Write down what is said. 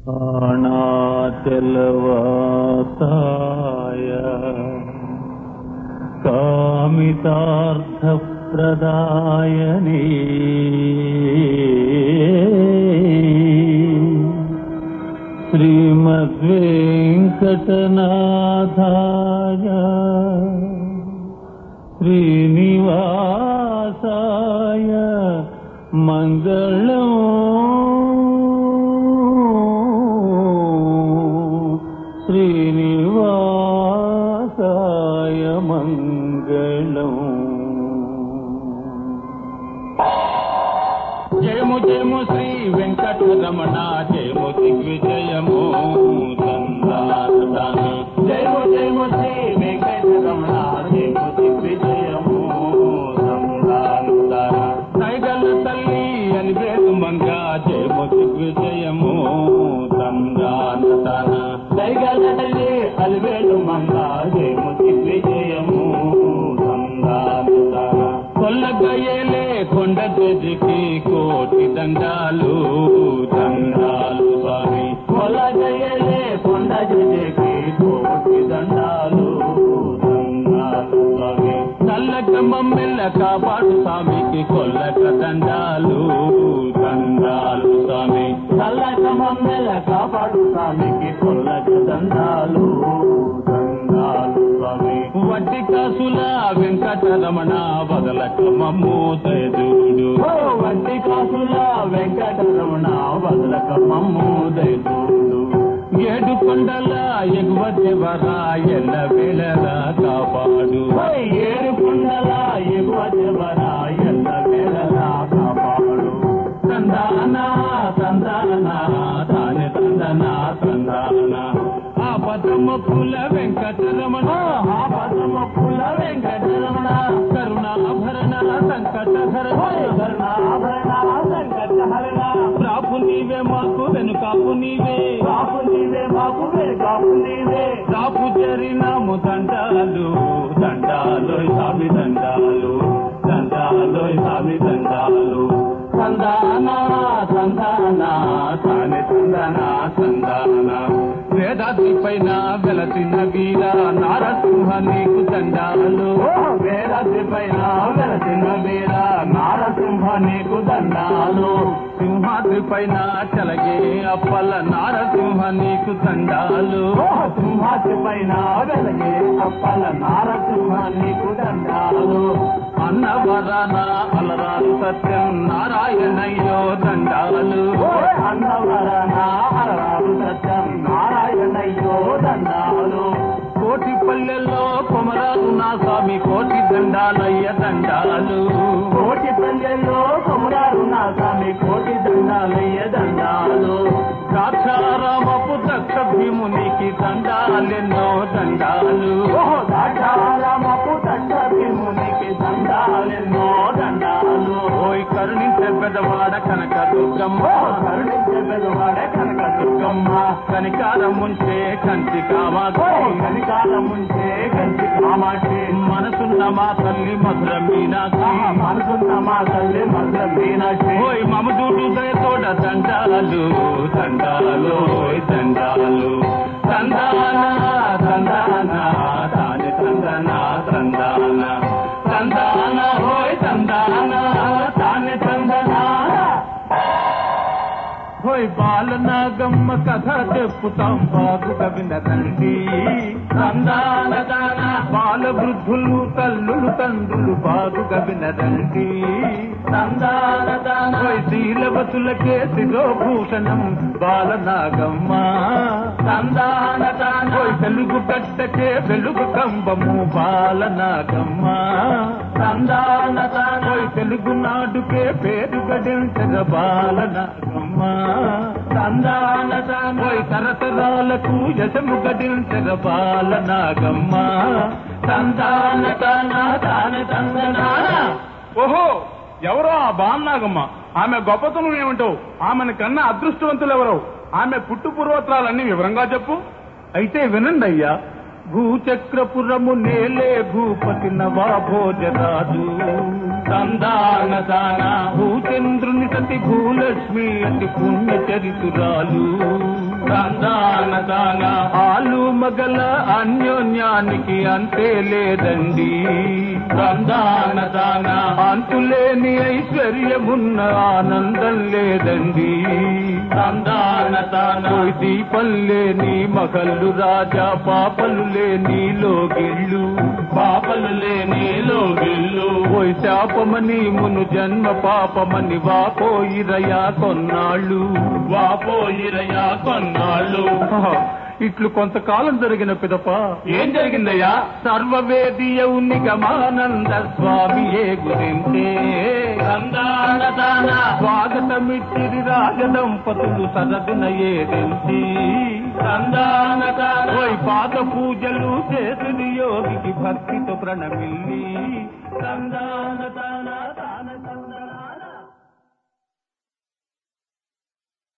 अणाचलवासाय कामितार्थप्रदायने श्रीमद्वेङ्कटनाथाय श्रीनिवासाय मङ्गलम् श्रीनिवासाय मङ्गलम् జయము జయము శ్రీ వెంకటరమణ జయము దిగ్విజయము తందాను జయము జయము శ్రీ వెంకటరమణ జయము దిగ్విజయము తందాను నైగల తల్లి అని వేదు మంగ జయము దిగ్విజయము తందాను నైగల తల్లి అలివేలు మంగ జయము దిగ్విజయము తందాను కొల్లగయ్యలే కొండ తెజికి కోటి దండాలు దండాలు స్వామి కొల్లగయ్యలే కొండ తెజికి కోటి దండాలు దండాలు స్వామి చల్లక మమ్మెల్ల కాపాడు స్వామికి కొల్లక దండాలు దండాలు స్వామి చల్లక మమ్మెల్ల కాపాడు స్వామికి కొల్లక దండాలు దండాలు స్వామి వడ్డీ కాసుల వెంకటరమణ వదలక మమ్ము దయదూడు వడ్డీ కాసుల వెంకటరమణ వదలక మమ్ము దయదూడు ఏడు కొండల ఎగువ దేవరా ఎల్ల వేళలా కాపాడు ఏడు కొండల ఎగువ దేవరా ఎల్ల వేళలా కాపాడు తందానా తందానా తానే తందనా తందానా ఆ పదమ పుల వెంకటరమణ ఆ పదమ పుల వెంకటరమణ కరుణాభరణ సంకటహరణ కరుణాభరణ సంకటహరణ ప్రాపు నీవే మాకు వెనుకాపు నీవే ప్రాపు నీవే మాకు వెనుకాపు నీవే ప్రాపు జరినాము దండాలు దండాలు సామి దండాలు దండాలు సామి దండాలు సందానా సందానా తానే సందానా సందానా వేదాద్రి పైన వెలసిన వీర నారసింహ నీకు దండాలు వేదాద్రి పైన వెలసిన వీర నారసింహ నీకు దండాలు సింహాద్రి పైన చలగే అప్పల నారసింహ నీకు దండాలు సింహాద్రి పైన వెలగే అప్పల నారసింహ నీకు దండాలు అన్నవరణ అలరాలు సత్యం నారాయణయ్యో దండాలు అన్నవరణ అలరాలు సత్యం నారాయణయ్యో దండాలు కోటి పల్లెల్లో కొమరాలు నా స్వామి కోటి దండాలయ్య దండాలు కోటి పల్లెల్లో కొమరాలు నా స్వామి కోటి దండాలయ్య దండాలు ద్రాక్షారామపు దక్ష భీమునికి దండాలెన్నో దండాలు ద్రాక్షారామపు దక్ష భీమునికి దండాలెన్నో దండాలు ఓయ్ కరుణించే పెదవాడ కనక దుర్గమ్మ కరుణించే పెదవాడ కనక దుర్గమ్మ కనికారం ఉంచే కంచి కామాక్షి కనికారం ఉంచే కంచి కామాక్షి మనసున్న మా తల్లి మధుర మీనాక్షి మనసున్న మా తల్లి మధుర మీనాక్షి ఓయ్ మమదూడు దయతోడ దండాలు దండాలు ఓయ్ దండాలు తందాన తందాన తాని తందన తందాన తందాన ఓయ్ తందాన తాని తందనా హోయ్ బాలనాగమ్మ కథ చెప్పుతాం బాగుగా వినరండి సందాన దాన బాల వృద్ధులు తల్లులు తండ్రులు బాగుగా వినరండి సందాన దాన హోయ్ శీలవతులకే శిరోభూషణం బాలనాగమ్మ సందాన దాన హోయ్ తెలుగు గడ్డకే వెలుగు కంబము బాలనాగమ్మ సందాన దాన హోయ్ తెలుగు నాడుకే పేరు గడించద బాలనాగమ్మ సందాన పోయి తరతరాలకు యశము గడించగ బాలనాగమ్మ సందాన తాన తాన తందనా ఓహో ఎవరో ఆ బాన్నాగమ్మ ఆమె గొప్పతనం ఏమిటో ఆమెను కన్నా అదృష్టవంతులు ఎవరో ఆమె పుట్టు పూర్వత్రాలన్నీ వివరంగా చెప్పు అయితే వినండి అయ్యా భూచక్రపురము నేలే భూపతి నవాభోజరాజు సందాన దాన భూచంద్రుని సతి భూలక్ష్మి అతి పుణ్య చరితురాలు తందాన తాన ఆలు మగల అన్యోన్యానికి అంతే లేదండి తందాన తాన అంతులేని ఐశ్వర్యమున్న ఆనందం లేదండి తందాన తాన ఓయ్ దీపం లేని మగళ్ళు రాజా పాపలు లేని లోగిళ్ళు పాపలు లేని లోగిల్లు ఓయ్ శాపమని మును జన్మ పాపమని వాపోయిరయా కొన్నాళ్ళు వాపోయిరయా కొన్నాళ్ళు ఆహా, ఇట్లు కొంతకాలం జరిగిన పిదప ఏం జరిగిందయ్యా సర్వవేదియౌ నిగమానంద స్వామి ఏ గురించే తందాన తాన స్వాగతమిచ్చిరి రాజదంపతులు సరదున ఏదెంచి తందాన తాన ఓయ్ పాద పూజలు చేతుని యోగికి భక్తితో ప్రణమిల్లి తందాన తాన తాన